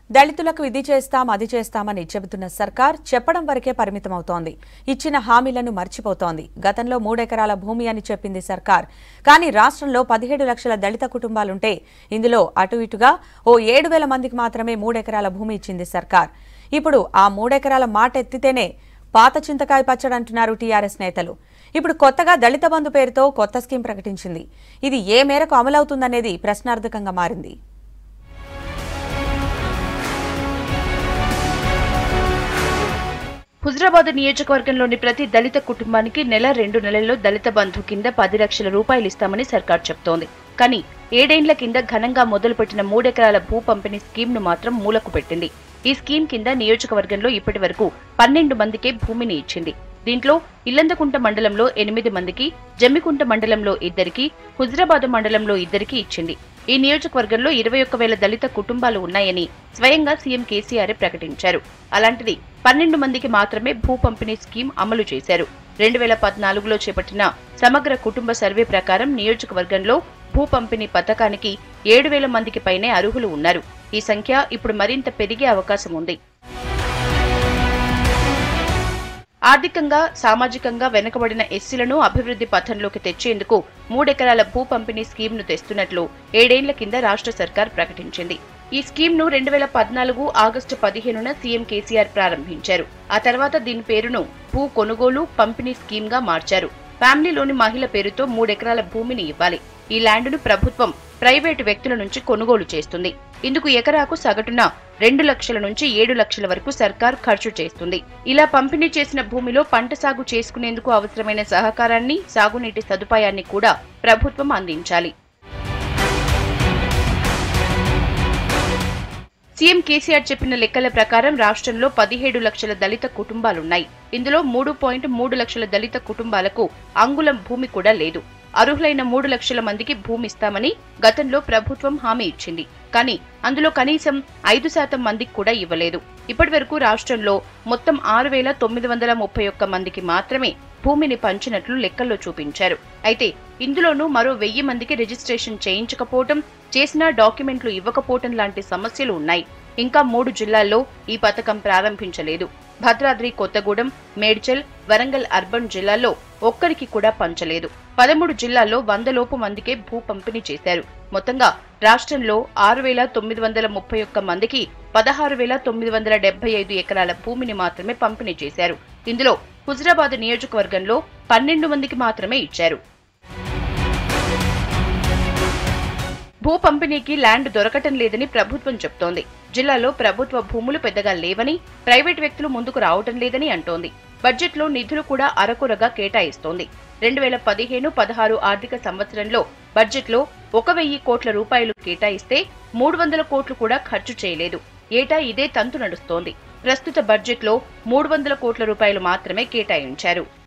దళితులకు ఇది చేస్తాం అది చేస్తామని చెబుతున్న సర్కార్ చెప్పడం వరకే పరిమితమవుతోంది ఇచ్చిన హామీలను మర్చిపోతోంది గతంలో మూడెకరాల భూమి అని చెప్పింది సర్కార్ కానీ రాష్ట్రంలో పదిహేడు లక్షల దళిత కుటుంబాలుంటే ఇందులో అటు ఇటుగా ఓ ఏడు వేల మందికి మాత్రమే మూడెకరాల భూమి ఇచ్చింది సర్కార్ ఇప్పుడు ఆ మూడెకరాల మాట ఎత్తితేనే పాత చింతకాయ పచ్చడి అంటున్నారు టీఆర్ఎస్ నేతలు ఇప్పుడు కొత్తగా దళిత బంధు పేరుతో కొత్త స్కీమ్ ప్రకటించింది ఇది ఏ మేరకు అమలవుతుందనేది ప్రశ్నార్థకంగా మారింది హుజరాబాద్ నియోజకవర్గంలోని ప్రతి దళిత కుటుంబానికి నెల రెండు నెలల్లో దళిత బంధు కింద పది లక్షల రూపాయలు ఇస్తామని సర్కార్ చెప్తోంది కానీ ఏడేండ్ల కింద ఘనంగా మొదలుపెట్టిన మూడెకరాల భూ పంపిణీ స్కీమ్ ను మాత్రం మూలకు పెట్టింది ఈ స్కీమ్ కింద నియోజకవర్గంలో ఇప్పటి వరకు పన్నెండు మందికే భూమిని ఇచ్చింది దీంట్లో ఇల్లందకుంట మండలంలో ఎనిమిది మందికి జమ్మికుంట మండలంలో ఇద్దరికి హుజరాబాద్ మండలంలో ఇద్దరికి ఇచ్చింది ఈ నియోజకవర్గంలో ఇరవై ఒక్క వేల దళిత కుటుంబాలు ఉన్నాయని స్వయంగా సీఎం కేసీఆర్ ప్రకటించారు అలాంటిది పన్నెండు మందికి మాత్రమే భూ పంపిణీ స్కీమ్ అమలు చేశారు రెండు వేల పద్నాలుగులో చేపట్టిన సమగ్ర కుటుంబ సర్వే ప్రకారం నియోజకవర్గంలో భూ పంపిణీ పథకానికి ఏడు వేల మందికి పైనే అర్హులు ఉన్నారు ఈ సంఖ్య ఇప్పుడు మరింత పెరిగే అవకాశం ఉంది ఆర్థికంగా సామాజికంగా వెనుకబడిన ఎస్సీలను అభివృద్ధి పథంలోకి తెచ్చేందుకు మూడెకరాల భూ పంపిణీ స్కీమ్ ను తెస్తున్నట్లు ఏడేండ్ల కింద రాష్ట్ర సర్కార్ ప్రకటించింది ఈ స్కీమ్ ను రెండు వేల పద్నాలుగు ఆగస్టు పదిహేనున సీఎం కేసీఆర్ ప్రారంభించారు ఆ తర్వాత దీని పేరును భూ కొనుగోలు పంపిణీ స్కీమ్ గా మార్చారు ఫ్యామిలీలోని మహిళ పేరుతో మూడెకరాల భూమిని ఇవ్వాలి ఈ ల్యాండ్ను ప్రభుత్వం ప్రైవేటు వ్యక్తుల నుంచి కొనుగోలు చేస్తుంది ఇందుకు ఎకరాకు సగటున రెండు లక్షల నుంచి ఏడు లక్షల వరకు సర్కార్ ఖర్చు చేస్తుంది ఇలా పంపిణీ చేసిన భూమిలో పంట సాగు చేసుకునేందుకు అవసరమైన సహకారాన్ని సాగునీటి సదుపాయాన్ని కూడా ప్రభుత్వం అందించాలి సీఎం కేసీఆర్ చెప్పిన లెక్కల ప్రకారం రాష్ట్రంలో పదిహేడు లక్షల దళిత కుటుంబాలున్నాయి ఇందులో మూడు పాయింట్ మూడు లక్షల దళిత కుటుంబాలకు అంగుళం భూమి కూడా లేదు అర్హులైన మూడు లక్షల మందికి భూమి ఇస్తామని గతంలో ప్రభుత్వం హామీ ఇచ్చింది కానీ అందులో కనీసం ఐదు శాతం మందికి కూడా ఇవ్వలేదు ఇప్పటి వరకు రాష్ట్రంలో మొత్తం ఆరు వేల తొమ్మిది వందల ముప్పై ఒక్క మందికి మాత్రమే భూమిని పంచినట్లు లెక్కల్లో చూపించారు అయితే ఇందులోనూ మరో వెయ్యి మందికి రిజిస్ట్రేషన్ చేయించకపోవటం చేసిన డాక్యుమెంట్లు ఇవ్వకపోవటం లాంటి సమస్యలు ఉన్నాయి ఇంకా మూడు జిల్లాల్లో ఈ పథకం ప్రారంభించలేదు భద్రాద్రి కొత్తగూడెం మేడ్చల్ వరంగల్ అర్బన్ జిల్లాల్లో ఒక్కరికి కూడా పంచలేదు పదమూడు జిల్లాల్లో వందలోపు మందికే భూ పంపిణీ చేశారు మొత్తంగా రాష్ట్రంలో ఆరు వేల తొమ్మిది వందల ముప్పై ఒక్క మందికి పదహారు వేల తొమ్మిది వందల డెబ్బై ఐదు ఎకరాల భూమిని మాత్రమే పంపిణీ చేశారు ఇందులో హుజరాబాద్ నియోజకవర్గంలో పన్నెండు మందికి మాత్రమే ఇచ్చారు భూ పంపిణీకి ల్యాండ్ దొరకటం లేదని ప్రభుత్వం చెప్తోంది జిల్లాలో ప్రభుత్వ భూములు పెద్దగా లేవని ప్రైవేట్ వ్యక్తులు ముందుకు రావటం లేదని అంటోంది బడ్జెట్లో నిధులు కూడా అరకొరగా కేటాయిస్తోంది రెండు వేల పదిహేను పదహారు ఆర్థిక సంవత్సరంలో బడ్జెట్లో ఒక వెయ్యి కోట్ల రూపాయలు కేటాయిస్తే మూడు వందల కోట్లు కూడా ఖర్చు చేయలేదు ఏటా ఇదే తంతు నడుస్తోంది ప్రస్తుత బడ్జెట్లో మూడు వందల కోట్ల రూపాయలు మాత్రమే కేటాయించారు